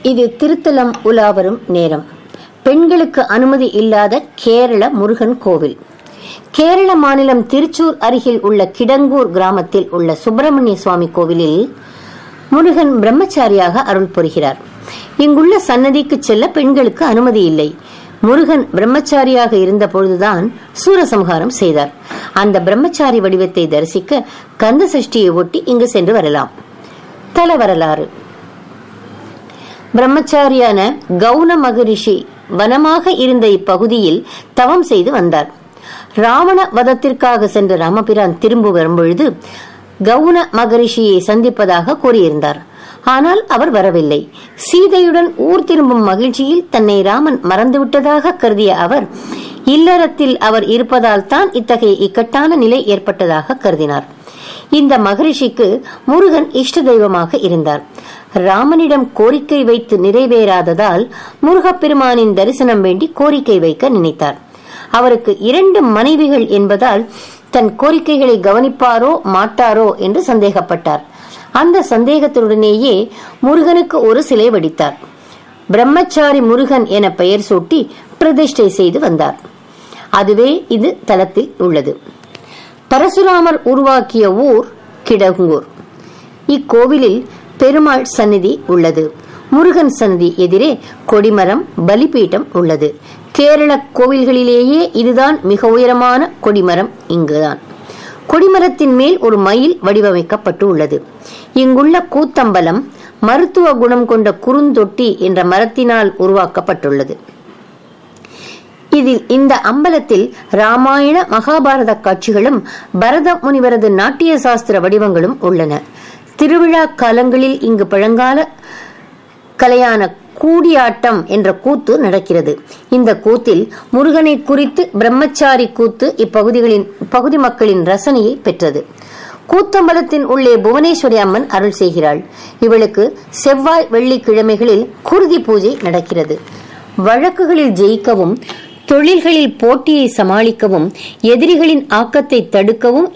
இது திருத்தலம் உலாவரும் நேரம் பெண்களுக்கு அனுமதி இல்லாத கேரள முருகன் கோவில் கேரள மாநிலம் திருச்சூர் அருகில் உள்ள கிடங்கூர் கிராமத்தில் உள்ள சுப்பிரமணிய சுவாமி கோவிலில் முருகன் பிரம்மச்சாரியாக அருள் புரிகிறார் இங்குள்ள சன்னதிக்கு செல்ல பெண்களுக்கு அனுமதி இல்லை முருகன் பிரம்மச்சாரியாக இருந்த பொழுதுதான் சூரசம்ஹாரம் செய்தார் அந்த பிரம்மச்சாரி வடிவத்தை தரிசிக்க கந்த சஷ்டியை ஒட்டி இங்கு சென்று வரலாம் தல வரலாறு பிரம்மச்சாரியான கௌன மகரிஷி வனமாக இருந்த இப்பகுதியில் தவம் செய்து வந்தார் ராவண வதத்திற்காக சென்ற ராமபிரான் திரும்ப வரும்பொழுது கௌன மகரிஷியை சந்திப்பதாக கூறியிருந்தார் ஆனால் அவர் வரவில்லை சீதையுடன் ஊர் திரும்பும் மகிழ்ச்சியில் தன்னை ராமன் மறந்துவிட்டதாக கருதிய அவர் இல்லறத்தில் அவர் இருப்பதால் தான் இத்தகைய இக்கட்டான நிலை ஏற்பட்டதாக கருதினார் இந்த மகரிஷிக்கு முருகன் இஷ்ட தெய்வமாக இருந்தார் ராமனிடம் கோரிக்கை வைத்து நிறைவேறாததால் முருகப்பெருமானின் தரிசனம் வேண்டி கோரிக்கை வைக்க நினைத்தார் அவருக்கு இரண்டு மனைவிகள் என்பதால் தன் கோரிக்கைகளை கவனிப்பாரோ மாட்டாரோ என்று சந்தேகப்பட்டார் அந்த சந்தேகத்துடனேயே முருகனுக்கு ஒரு சிலை வடித்தார் பிரம்மச்சாரி முருகன் என பெயர் சூட்டி பிரதிஷ்டை செய்து வந்தார் அதுவே இது தலத்தில் உள்ளது பரசுராமர் உருவாக்கிய ஊர் கிடங்கூர் இக்கோவிலில் பெருமாள் சந்நிதி உள்ளது முருகன் சந்நிதி எதிரே கொடிமரம் பலிபீட்டம் உள்ளது கேரள கோவில்களிலேயே இதுதான் மிக உயரமான கொடிமரம் இங்குதான் கொடிமரத்தின் மேல் ஒரு மயில் வடிவமைக்கப்பட்டு உள்ளது இங்குள்ள கூத்தம்பலம் மருத்துவ குணம் கொண்ட குறுந்தொட்டி என்ற மரத்தினால் உருவாக்கப்பட்டுள்ளது இதில் இந்த அம்பலத்தில் ராமாயண மகாபாரத காட்சிகளும் பரத முனிவரது நாட்டிய சாஸ்திர வடிவங்களும் உள்ளன திருவிழா காலங்களில் இங்கு பழங்கால கலையான கூடியாட்டம் என்ற கூத்து நடக்கிறது இந்த கூத்தில் முருகனை குறித்து பிரம்மச்சாரி கூத்து இப்பகுதிகளின் பகுதி மக்களின் ரசனையை பெற்றது கூத்தம்பலத்தின் உள்ளே புவனேஸ்வரி அம்மன் அருள் செய்கிறாள் இவளுக்கு செவ்வாய் வெள்ளிக்கிழமைகளில் குருதி பூஜை நடக்கிறது வழக்குகளில் ஜெயிக்கவும் தொழில்களில் போட்டியை சமாளிக்கவும் எதிரிகளின் ஆக்கத்தை தடுக்கவும்